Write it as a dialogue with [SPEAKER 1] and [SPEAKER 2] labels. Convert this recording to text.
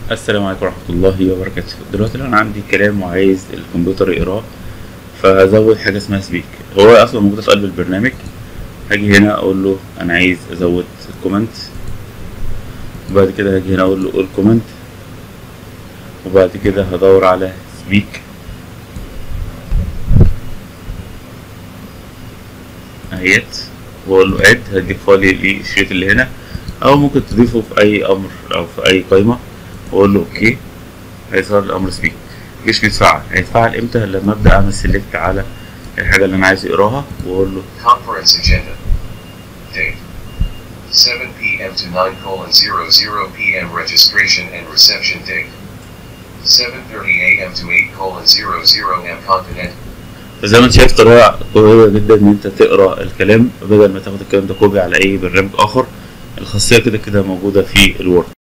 [SPEAKER 1] السلام عليكم ورحمة الله وبركاته دلوقتي لو أنا عندي كلام وعايز الكمبيوتر يقراه فهزود حاجة اسمها سبيك هو أصلا موجودة في قلب البرنامج هاجي هنا أقول له أنا عايز أزود كومنت وبعد كده هاجي هنا أقول له قول كومنت وبعد كده هدور على سبيك اهيت واقول له اد هتضيفها لي للشريط اللي هنا او ممكن تضيفه في اي امر او في اي قائمه واقول له اوكي هيظهر الامر سبيك مش بيتفعل هيتفعل امتى لما ابدا اعمل سيلكت على الحاجه اللي انا عايز اقراها واقول له
[SPEAKER 2] Conference agenda. Date. 7 p.m. to 9 colon 00 p.m. registration and reception date. 7.30 a.m. to 8 colon 00 m continent.
[SPEAKER 1] فزي ما انت شايف طريقه قويه جدا ان انت تقرا الكلام بدل ما تاخد الكلام ده كوبي على اي برنامج اخر الخاصيه كده كده موجوده في الوورد